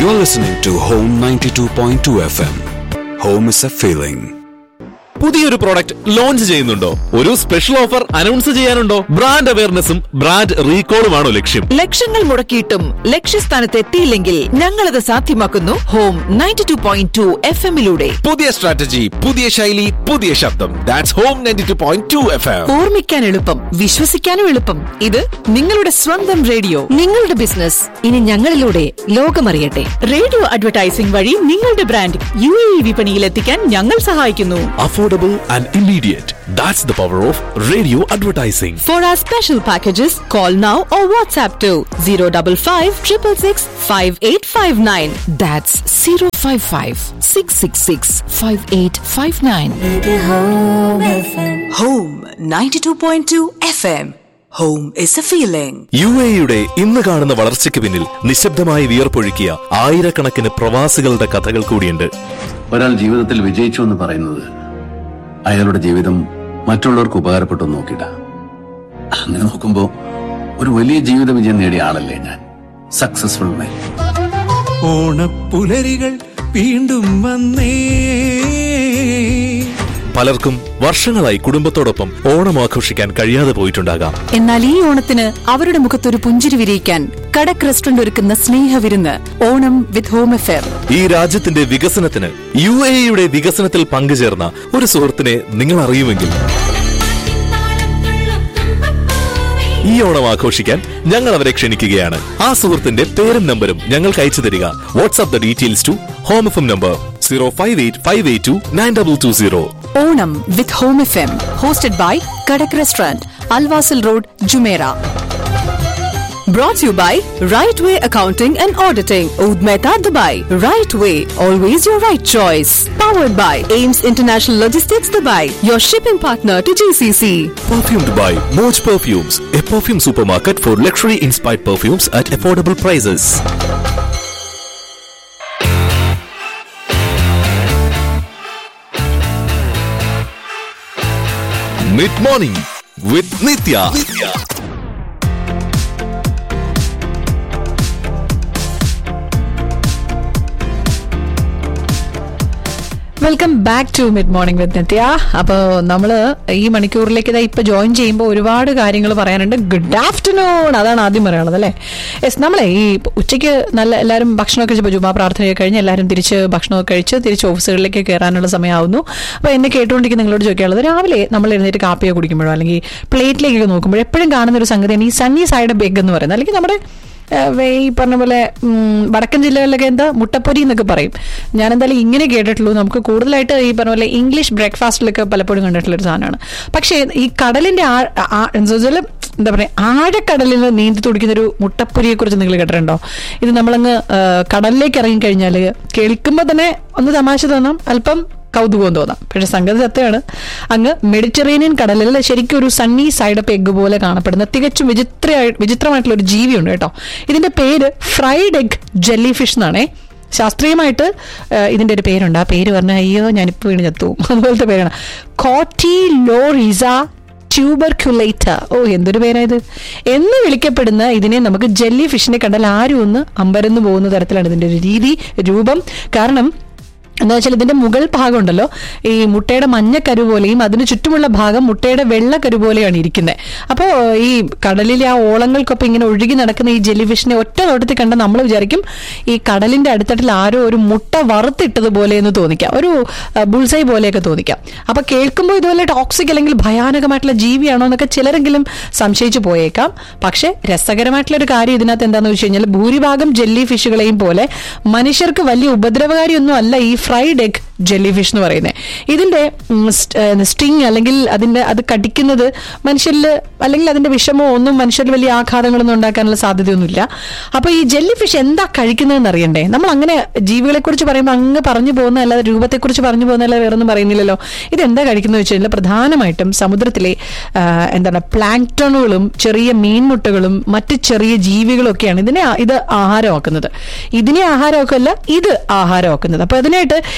You're listening to Home 92.2 FM. Home is a feeling. പുതിയൊരു product launch ചെയ്യുന്നുണ്ടോ ഒരു special offer announce ചെയ്യാനുണ്ടോ brand അവയർനെസ്സും ബ്രാൻഡ് റീകോളുമാണോ ലക്ഷ്യം ലക്ഷങ്ങൾ മുടക്കിയിട്ടും ലക്ഷ്യസ്ഥാനത്ത് എത്തിയില്ലെങ്കിൽ ഞങ്ങളത് സാധ്യമാക്കുന്നു home ninety two point two F എമ്മിലൂടെ പുതിയ സ്ട്രാറ്റജി പുതിയ ശൈലി പുതിയ ശബ്ദം that's home ninety two point two F M ഓർമ്മിക്കാൻ എളുപ്പം വിശ്വസിക്കാനും എളുപ്പം ഇത് നിങ്ങളുടെ സ്വന്തം റേഡിയോ നിങ്ങളുടെ ബിസിനസ് ഇനി ഞങ്ങളിലൂടെ ലോകമറിയട്ടെ റേഡിയോ അഡ്വർടൈസിംഗ് വഴി നിങ്ങളുടെ ബ്രാൻഡ് യു എ ഇ വിപണിയിൽ എത്തിക്കാൻ ഞങ്ങൾ സഹായിക്കുന്നു affordable and immediate that's the power of radio advertising for our special packages call now or WhatsApp to zero double five triple six five eight five nine that's zero five five six six six five eight five nine home ninety two point two F M home is a feeling U എയുടെ ഇന്ന് കാണുന്ന വളർച്ചയ്ക്ക് പിന്നിൽ നിശബ്ദമായി വിയർപ്പൊഴുക്കിയ ആയിരക്കണക്കിന് പ്രവാസികളുടെ കഥകൾ കൂടിയുണ്ട് ഒരാൾ ജീവിതത്തിൽ വിജയിച്ചു എന്ന് പറയുന്നത് അയാളുടെ ജീവിതം മറ്റുള്ളവർക്ക് ഉപകാരപ്പെട്ടു എന്ന് നോക്കിയിട്ട അങ്ങനെ നോക്കുമ്പോ ഒരു വലിയ ജീവിത വിജയം നേടിയ ആളല്ലേ ഞാൻ സക്സസ്ഫുൾ മാൻ ഓണപ്പുലരികൾ വീണ്ടും വന്നേ പലർക്കും വർഷങ്ങളായി കുടുംബത്തോടൊപ്പം ഓണം ആഘോഷിക്കാൻ കഴിയാതെ പോയിട്ടുണ്ടാകാം എന്നാൽ ഈ ഓണത്തിന് അവരുടെ മുഖത്തൊരു പുഞ്ചിരി വിരിയിക്കാൻ കടക് റെസ്റ്റോറന്റ് ഒരുക്കുന്ന സ്നേഹവിരുന്ന് ഓണം വിത്ത് ഹോം എഫെയർ ഈ രാജ്യത്തിന്റെ വികസനത്തിന് യു എയുടെ വികസനത്തിൽ പങ്കുചേർന്ന ഒരു സുഹൃത്തിനെ നിങ്ങൾ അറിയുമെങ്കിൽ ഈ ഓണം ആഘോഷിക്കാൻ ഞങ്ങൾ അവരെ ക്ഷണിക്കുകയാണ് ആ സുഹൃത്തിന്റെ പേരും നമ്പരും ഞങ്ങൾക്ക് അയച്ചു തരിക WhatsApp the details to home F M number zero five eight five eight two nine double two zero Onam with home F M hosted by Kadak restaurant Al Wasl road Jumeirah Brought to you by Right Way Accounting and Auditing, Oud Mehta, Dubai. Right Way, always your right choice. Powered by Ames International Logistics, Dubai, your shipping partner to GCC. Perfumed by Moj Perfumes, a perfume supermarket for luxury inspired perfumes at affordable prices. Mid morning with Nitya. Welcome back to mid morning with Nitya അപ്പോൾ നമ്മൾ ഈ മണിക്കൂറിലേക്ക് ഇതാ ഇപ്പൊ join ചെയ്യുമ്പോൾ ഒരുപാട് കാര്യങ്ങൾ പറയാനുണ്ട് good afternoon അതാണ് ആദ്യം പറയാനുള്ളത് അല്ലേ യെസ് നമ്മളെ ഈ ഉച്ചയ്ക്ക് നല്ല എല്ലാവരും ഭക്ഷണമൊക്കെ കഴിച്ചപ്പോൾ ജുമാ പ്രാർത്ഥനയൊക്കെ കഴിഞ്ഞ് എല്ലാവരും തിരിച്ച് ഭക്ഷണമൊക്കെ കഴിച്ച് തിരിച്ച് ഓഫീസുകളിലേക്ക് കയറാനുള്ള സമയമാവുന്നു അപ്പോൾ എന്നെ കേട്ടുകൊണ്ടിരിക്കുന്ന നിങ്ങളോട് ചോദിക്കാനുള്ളത് രാവിലെ നമ്മൾ എഴുന്നേറ്റ് കാപ്പിയോ കുടിക്കുമ്പോഴോ അല്ലെങ്കിൽ പ്ലേറ്റിലേക്കൊക്കെ നോക്കുമ്പോൾ എപ്പോഴും കാണുന്ന ഒരു സംഗതിയാണ് ഈ സണ്ണി സൈഡ് ബെഗ് എന്ന് പറയുന്നത് അല്ലെങ്കിൽ നമ്മുടെ ഏഹ് ഈ പറഞ്ഞ പോലെ ഉം, വടക്കൻ ജില്ലകളിലൊക്കെ എന്താ മുട്ടപ്പൊരി എന്നൊക്കെ പറയും ഞാൻ എന്തായാലും ഇങ്ങനെ കേട്ടിട്ടുള്ളൂ നമുക്ക് കൂടുതലായിട്ട് ഈ പറഞ്ഞ പോലെ ഇംഗ്ലീഷ് ബ്രേക്ക്ഫാസ്റ്റിലൊക്കെ പലപ്പോഴും കണ്ടിട്ടുള്ള ഒരു സാധനമാണ് പക്ഷേ ഈ കടലിന്റെ ആ- ആ- എന്താ വെച്ചാൽ എന്താ പറയുക ആഴക്കടലിൽ നീന്തി തുടിക്കുന്ന ഒരു മുട്ടപ്പൊരിയെ കുറിച്ച് നിങ്ങൾ കേട്ടിട്ടുണ്ടോ ഇത് നമ്മളങ്ങ് ഏഹ്, കടലിലേക്ക് ഇറങ്ങി കഴിഞ്ഞാൽ കേൾക്കുമ്പോൾ തന്നെ ഒന്ന് തമാശ തോന്നാം അല്പം കൗതുകവും തോന്നാം പക്ഷെ സംഗതി സത്യമാണ് അങ്ങ് മെഡിറ്ററേനിയൻ കടലിൽ ശരിക്കും ഒരു സണ്ണി സൈഡ് അപ്പ് എഗ് പോലെ കാണപ്പെടുന്ന തികച്ചും വിചിത്ര വിചിത്രമായിട്ടുള്ള ഒരു ജീവിയുണ്ട് കേട്ടോ ഇതിന്റെ പേര് ഫ്രൈഡ് എഗ് ജെല്ലി ഫിഷ് എന്നാണേ ശാസ്ത്രീയമായിട്ട് ആ, ഇതിന്റെ ഒരു പേരുണ്ട് ആ പേര് പറഞ്ഞാൽ അയ്യോ ഞാനിപ്പോൾ വീണ് ചത്തുവും അതുപോലത്തെ പേരാണ് കോട്ടി ലോറിസ ട്യൂബർക്യുലേറ്റർ ഓ എന്തൊരു പേരായത് എന്ന് വിളിക്കപ്പെടുന്ന ഇതിനെ നമുക്ക് ജെല്ലി ഫിഷിനെ കണ്ടാൽ ആരും ഒന്ന് അമ്പരന്ന് പോകുന്ന തരത്തിലാണ് ഇതിന്റെ ഒരു രീതി രൂപം കാരണം എന്താ വെച്ചാൽ ഇതിന്റെ മുകൾ ഭാഗം ഉണ്ടല്ലോ ഈ മുട്ടയുടെ മഞ്ഞക്കരു പോലെയും അതിന് ചുറ്റുമുള്ള ഭാഗം മുട്ടയുടെ വെള്ളക്കരു പോലെയാണ് ഇരിക്കുന്നത് അപ്പോൾ ഈ കടലിലെ ആ ഓളങ്ങൾക്കൊപ്പം ഇങ്ങനെ ഒഴുകി നടക്കുന്ന ഈ ജെല്ലി ഫിഷിനെ ഒറ്റ നോട്ടത്തിൽ കണ്ട നമ്മൾ വിചാരിക്കും ഈ കടലിന്റെ അടുത്തട്ടിൽ ആരോ ഒരു മുട്ട വറുത്തിട്ടതുപോലെ എന്ന് തോന്നിക്കാം ഒരു ബുൾസൈ പോലെയൊക്കെ തോന്നിക്കാം അപ്പൊ കേൾക്കുമ്പോൾ ഇതുപോലെ ടോക്സിക് അല്ലെങ്കിൽ ഭയാനകമായിട്ടുള്ള ജീവിയാണോ എന്നൊക്കെ ചിലരെങ്കിലും സംശയിച്ചു പോയേക്കാം പക്ഷെ രസകരമായിട്ടുള്ള ഒരു കാര്യം ഇതിനകത്ത് എന്താണെന്ന് വെച്ച് കഴിഞ്ഞാൽ ഭൂരിഭാഗം ജെല്ലി ഫിഷുകളെയും പോലെ മനുഷ്യർക്ക് വലിയ ഉപദ്രവകാരിയൊന്നും അല്ല ഈ ഫ്രൈഡ് എഗ് ജെല്ലി ഫിഷ് എന്ന് പറയുന്നത് ഇതിന്റെ സ്റ്റിങ് അല്ലെങ്കിൽ അതിന്റെ അത് കടിക്കുന്നത് മനുഷ്യരിൽ അല്ലെങ്കിൽ അതിന്റെ വിഷമോ ഒന്നും മനുഷ്യരിൽ വലിയ ആഘാതങ്ങളൊന്നും ഉണ്ടാക്കാനുള്ള സാധ്യതയൊന്നുമില്ല അപ്പൊ ഈ ജെല്ലി ഫിഷ് എന്താ കഴിക്കുന്നതെന്ന് അറിയണ്ടേ നമ്മൾ അങ്ങനെ ജീവികളെ കുറിച്ച് പറയുമ്പോൾ അങ്ങ് പറഞ്ഞു പോകുന്ന അല്ലാതെ രൂപത്തെക്കുറിച്ച് പറഞ്ഞു പോകുന്ന അല്ലാതെ വേറൊന്നും പറയുന്നില്ലല്ലോ ഇത് എന്താ കഴിക്കുന്നത് വെച്ച് കഴിഞ്ഞാൽ പ്രധാനമായിട്ടും സമുദ്രത്തിലെ ആ, എന്താണ് പ്ലാങ്ക്ടണുകളും ചെറിയ മീൻമുട്ടകളും മറ്റ് ചെറിയ ജീവികളും ഒക്കെയാണ് ഇതിനെ ആ- ഇത് ആഹാരമാക്കുന്നത് ഇതിനെ ആഹാരമാക്കല്ല ഇത് ആഹാരമാക്കുന്നത് അപ്പൊ അതിനായിട്ട് ഇതിന്റെ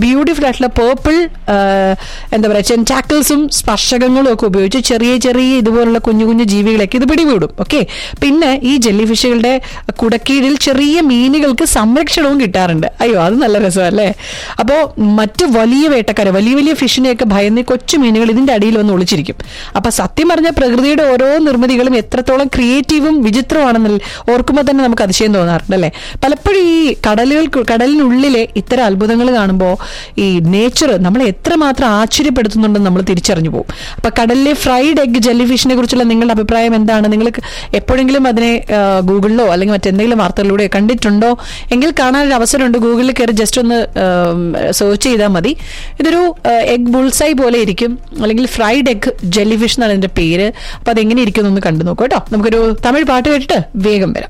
ബ്യൂട്ടിഫുൾ ആയിട്ടുള്ള പേർപ്പിൾ എന്താ പറയുക ചെൻറ്റാക്കിൾസും സ്പർശകങ്ങളും ഒക്കെ ഉപയോഗിച്ച് ചെറിയ ചെറിയ ഇതുപോലുള്ള കുഞ്ഞു കുഞ്ഞു ജീവികളൊക്കെ ഇത് പിടികൂടും ഓക്കെ പിന്നെ ഈ ജെല്ലി ഫിഷുകളുടെ കുടക്കീഴിൽ ചെറിയ മീനുകൾക്ക് സംരക്ഷണവും കിട്ടാറുണ്ട് അയ്യോ അത് നല്ല രസമല്ലേ അപ്പോൾ മറ്റ് വലിയ വേട്ടക്കാരെ വലിയ വലിയ ഫിഷിനെയൊക്കെ ഭയന്ന് കൊച്ചു മീനുകൾ ഇതിന്റെ അടിയിൽ വന്ന് ഒളിച്ചിരിക്കും അപ്പൊ സത്യം പറഞ്ഞ പ്രകൃതിയുടെ ഓരോ നിർമ്മിതികളും എത്രത്തോളം ക്രിയേറ്റീവും വിചിത്രമാണെന്ന് ഓർക്കുമ്പോൾ തന്നെ നമുക്ക് അതിശയം തോന്നാറുണ്ട് അല്ലേ പലപ്പോഴും ഈ കടലുകൾ കടലിനുള്ളിലെ ഇത്തരം അത്ഭുതങ്ങൾ കാണുമ്പോൾ ഈ നേച്ചർ നമ്മളെ എത്രമാത്രം ആശ്ചര്യപ്പെടുത്തുന്നുണ്ടെന്ന് നമ്മൾ തിരിച്ചറിഞ്ഞു പോകും അപ്പൊ കടലിലെ ഫ്രൈഡ് എഗ് ജെല്ലി ഫിഷിനെ കുറിച്ചുള്ള നിങ്ങളുടെ അഭിപ്രായം എന്താണ് നിങ്ങൾക്ക് എപ്പോഴെങ്കിലും അതിനെ ആ, ഗൂഗിളിലോ അല്ലെങ്കിൽ മറ്റെന്തെങ്കിലും വാർത്തകളിലൂടെ കണ്ടിട്ടുണ്ടോ എങ്കിൽ കാണാനൊരു അവസരമുണ്ട് ഗൂഗിളിൽ കയറി ജസ്റ്റ് ഒന്ന് സെർച്ച് ചെയ്താൽ മതി ഇതൊരു എഗ് ബുൾസൈ പോലെ ഇരിക്കും അല്ലെങ്കിൽ ഫ്രൈഡ് എഗ് ജെല്ലി ഫിഷ് എന്നാണ് ഇതിന്റെ പേര് അപ്പൊ അതെങ്ങനെ ഇരിക്കും എന്നൊന്ന് കണ്ടു നോക്കൂ കേട്ടോ നമുക്കൊരു തമിഴ് പാട്ട് കേട്ടിട്ട് വേഗം വരാം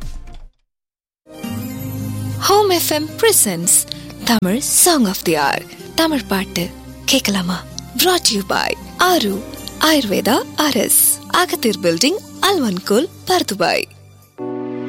home FM presents Tamil song of the hour Tamil பாட்டு கேட்கலாமா brought you by Aaru Ayurveda அரஸ் அகத்தீர் பில்டிங் அல்வன்கோல் பர்துபாய்